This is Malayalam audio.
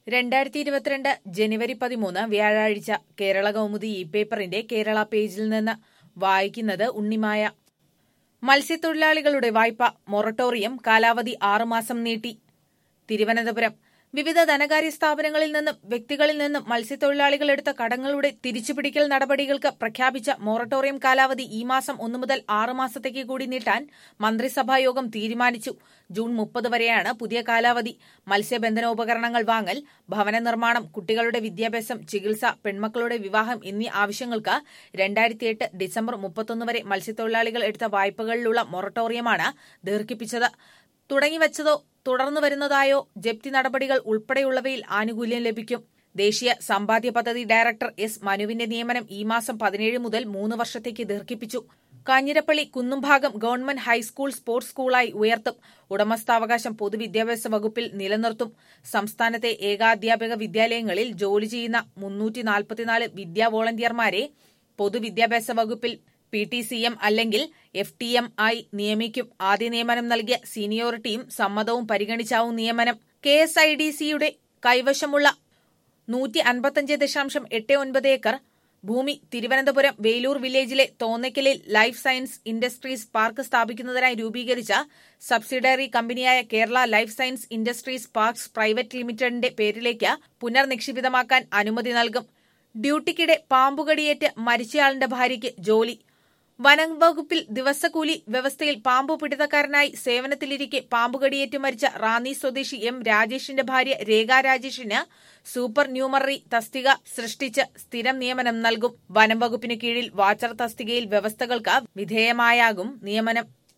രണ്ടായിരത്തി ഇരുപത്തിരണ്ട് ജനുവരി പതിമൂന്ന് വ്യാഴാഴ്ച കേരള കൗമുദി ഇ പേപ്പറിന്റെ കേരള പേജിൽ നിന്ന് വായിക്കുന്നത് ഉണ്ണിമായ മത്സ്യത്തൊഴിലാളികളുടെ വായ്പ മൊറട്ടോറിയം കാലാവധി ആറുമാസം നീട്ടി തിരുവനന്തപുരം വിവിധ ധനകാര്യ സ്ഥാപനങ്ങളിൽ നിന്നും വ്യക്തികളിൽ നിന്നും മത്സ്യത്തൊഴിലാളികൾ എടുത്ത കടങ്ങളുടെ തിരിച്ചുപിടിക്കൽ നടപടികൾക്ക് പ്രഖ്യാപിച്ച മൊറട്ടോറിയം കാലാവധി ഈ മാസം ഒന്നു മുതൽ ആറ് മാസത്തേക്ക് കൂടി നീട്ടാൻ മന്ത്രിസഭായോഗം തീരുമാനിച്ചു ജൂൺ മുപ്പത് വരെയാണ് പുതിയ കാലാവധി മത്സ്യബന്ധനോപകരണങ്ങൾ വാങ്ങൽ ഭവന നിർമ്മാണം കുട്ടികളുടെ വിദ്യാഭ്യാസം ചികിത്സ പെൺമക്കളുടെ വിവാഹം എന്നീ ആവശ്യങ്ങൾക്ക് രണ്ടായിരത്തിയെട്ട് ഡിസംബർ മുപ്പത്തൊന്ന് വരെ മത്സ്യത്തൊഴിലാളികൾ എടുത്ത വായ്പകളിലുള്ള മൊറട്ടോറിയമാണ് ദീർഘിപ്പിച്ചത് തുടങ്ങിവച്ചതോ തുടർന്നു വരുന്നതായോ ജപ്തി നടപടികൾ ഉൾപ്പെടെയുള്ളവയിൽ ആനുകൂല്യം ലഭിക്കും ദേശീയ സമ്പാദ്യ പദ്ധതി ഡയറക്ടർ എസ് മനുവിന്റെ നിയമനം ഈ മാസം പതിനേഴ് മുതൽ മൂന്ന് വർഷത്തേക്ക് ദീർഘിപ്പിച്ചു Kanjirappally Kunnumbhagam government high school sports സ്കൂളായി ഉയർത്തും ഉടമസ്ഥാവകാശം പൊതുവിദ്യാഭ്യാസ വകുപ്പിൽ നിലനിർത്തും സംസ്ഥാനത്തെ ഏകാധ്യാപക വിദ്യാലയങ്ങളിൽ ജോലി ചെയ്യുന്ന മുന്നൂറ്റി നാൽപ്പത്തിനാല് വിദ്യാ വോളണ്ടിയർമാരെ പൊതുവിദ്യാഭ്യാസ വകുപ്പിൽ പി ടി സി എം അല്ലെങ്കിൽ എഫ് ടി എം ആയി നിയമിക്കും ആദ്യ നിയമനം നൽകിയ സീനിയോറിറ്റിയും സമ്മതവും പരിഗണിച്ചാവും നിയമനം കെ എസ് ഐ ഡി സിയുടെ കൈവശമുള്ള നൂറ്റി അൻപത്തഞ്ച് ദശാംശം എട്ട് ഒൻപത് ഏക്കർ ഭൂമി തിരുവനന്തപുരം വേലൂർ വില്ലേജിലെ തോന്നയ്ക്കലിൽ ലൈഫ് സയൻസ് ഇൻഡസ്ട്രീസ് പാർക്ക് സ്ഥാപിക്കുന്നതിനായി രൂപീകരിച്ച സബ്സിഡറി കമ്പനിയായ Kerala life science industries parks private ലിമിറ്റഡിന്റെ പേരിലേക്ക് പുനർനിക്ഷിപ്തമാക്കാൻ അനുമതി നൽകും ഡ്യൂട്ടിക്കിടെ പാമ്പുകടിയേറ്റ് മരിച്ചയാളിന്റെ ഭാര്യയ്ക്ക് ജോലി വനം വകുപ്പിൽ ദിവസക്കൂലി വ്യവസ്ഥയിൽ പാമ്പു പിടുത്തക്കാരനായി സേവനത്തിലിരിക്കെ പാമ്പുകടിയേറ്റ് മരിച്ച റാന്നി സ്വദേശി എം രാജേഷിന്റെ ഭാര്യ രേഖ രാജേഷിന് സൂപ്പർ ന്യൂമററി തസ്തിക സൃഷ്ടിച്ച് സ്ഥിരം നിയമനം നൽകും വനം വകുപ്പിന് കീഴിൽ വാച്ചർ തസ്തികയിൽ വ്യവസ്ഥകൾക്ക് വിധേയമായാകും നിയമനം